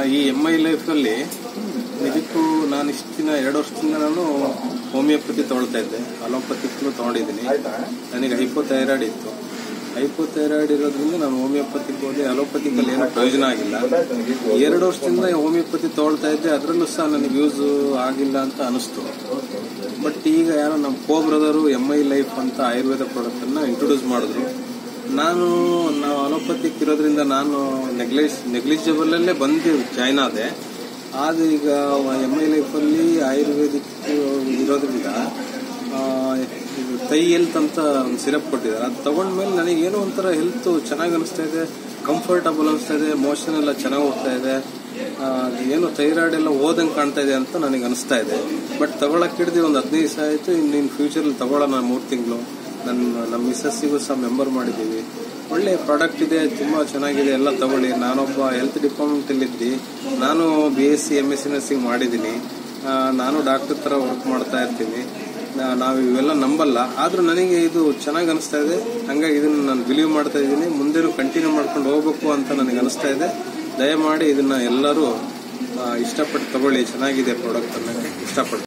ಈ M I ಲೈಫಲ್ಲಿ ನಿಜಕ್ಕೂ ನಾನು ಇಷ್ಟು ದಿನ ಎರಡು ವರ್ಷದಿಂದ ನಾನು ಹೋಮಿಯೋಪತಿ ತಗೊಳ್ತಾ ಇದ್ದೆ ಅಲೋಪತಿಕ್ನು ತಗೊಂಡಿದ್ದೀನಿ ನನಗೆ ಹೈಪೋಥೈರಾಯ್ಡ್ ಇತ್ತು ಹೈಪೋಥೈರಾಯ್ಡ್ ಇರೋದ್ರಿಂದ ನಾನು ಹೋಮಿಯೋಪತಿಕ್ ಹೋದೆ ಅಲೋಪತಿಕಲ್ಲಿ ಏನೂ ಪ್ರಯೋಜನ ಆಗಿಲ್ಲ ಎರಡು ವರ್ಷದಿಂದ ಹೋಮಿಯೋಪತಿ ತಗೊಳ್ತಾ ಇದ್ದೆ ಅದರಲ್ಲೂ ಸಹ ನನಗೆ ಯೂಸ್ ಆಗಿಲ್ಲ ಅಂತ ಅನಿಸ್ತು ಬಟ್ ಈಗ ಯಾರೋ ನಮ್ಮ co brother M I life ಅಂತ ಆಯುರ್ವೇದ ಪ್ರಾಡಕ್ಟ್ ಅನ್ನ ಇಂಟ್ರೊಡ್ಯೂಸ್ ಮಾಡಿದ್ರು ನಾನು ನಾವು ಅಲೋಪತಿಕ್ ಇರೋದ್ರಿಂದ ನಾನು ನೆಗ್ಲಿಜ್ ನೆಗ್ಲಿಜಿಬಲ್ ಅಲ್ಲೇ ಬಂದು ಜಾಯ್ನ್ ಆದೆ ಆದ್ರೆ ಈಗ ಎಮ್ ಐ ಲೈಫಲ್ಲಿ ಆಯುರ್ವೇದಿಕ್ ಇರೋದ್ರಿಂದ ಆ, ಇದು ತೈ ಹೆಲ್ತ್ ಅಂತ ಒಂದು ಸಿರಪ್ ಕೊಟ್ಟಿದ್ದಾರೆ ಅದು ತಗೊಂಡ್ಮೇಲೆ ನನಗೆ ಏನೋ ಒಂಥರ ಹೆಲ್ತ್ ಚೆನ್ನಾಗಿ ಅನಿಸ್ತಾ ಇದೆ ಕಂಫರ್ಟಬಲ್ ಅನಿಸ್ತಾ ಇದೆ ಮೋಷನ್ ಎಲ್ಲ ಚೆನ್ನಾಗಿ ಹೋಗ್ತಾ ಇದೆ ಆ, ಏನೋ ಥೈರಾಯ್ಡ್ ಎಲ್ಲ ಓದಂಗೆ ಕಾಣ್ತಾ ಇದೆ ಅಂತ ನನಗೆ ಅನಿಸ್ತಾ ಇದೆ ಬಟ್ ತಗೊಳಕ್ ಹಿಡಿದು ಒಂದು ಹದಿನೈದು ದಿವಸ ಆಯಿತು ಇನ್ನು ಫ್ಯೂಚರಲ್ಲಿ ತಗೊಳ್ಳೋಣ ಮೂರು ತಿಂಗಳು ನನ್ನ ನಮ್ಮ ಮಿಸ್ಸಸ್ಸಿಗೂ ಸಹ ಮೆಂಬರ್ ಮಾಡಿದ್ದೀವಿ ಒಳ್ಳೆ ಪ್ರಾಡಕ್ಟ್ ಇದೆ ತುಂಬ ಚೆನ್ನಾಗಿದೆ ಎಲ್ಲ ತಗೊಳ್ಳಿ ನಾನೊಬ್ಬ ಹೆಲ್ತ್ ಡಿಪಾರ್ಟ್ಮೆಂಟಲ್ಲಿದ್ದು ನಾನು B S C M S C nursing ಮಾಡಿದ್ದೀನಿ ಆ, ನಾನು ಡಾಕ್ಟರ್ ಥರ ವರ್ಕ್ ಮಾಡ್ತಾ ಇರ್ತೀನಿ ನಾ- ನಾವು ಇವೆಲ್ಲ ನಂಬಲ್ಲ ಆದ್ರೂ ನನಗೆ ಇದು ಚೆನ್ನಾಗಿ ಅನಿಸ್ತಾ ಇದೆ ಹಂಗಾಗಿ ಇದನ್ನ ನಾನು ಬಿಲೀವ್ ಮಾಡ್ತಾ ಇದ್ದೀನಿ ಮುಂದೆನೂ ಕಂಟಿನ್ಯೂ ಮಾಡ್ಕೊಂಡು ಹೋಗ್ಬೇಕು ಅಂತ ನನಗೆ ಅನಿಸ್ತಾ ಇದೆ ದಯಮಾಡಿ ಇದನ್ನ ಎಲ್ಲರೂ ಆ, ಇಷ್ಟಪಟ್ಟು ತಗೊಳ್ಳಿ ಚೆನ್ನಾಗಿದೆ ಪ್ರಾಡಕ್ಟ್ ಅನ್ನ ಇಷ್ಟಪಟ್ಟು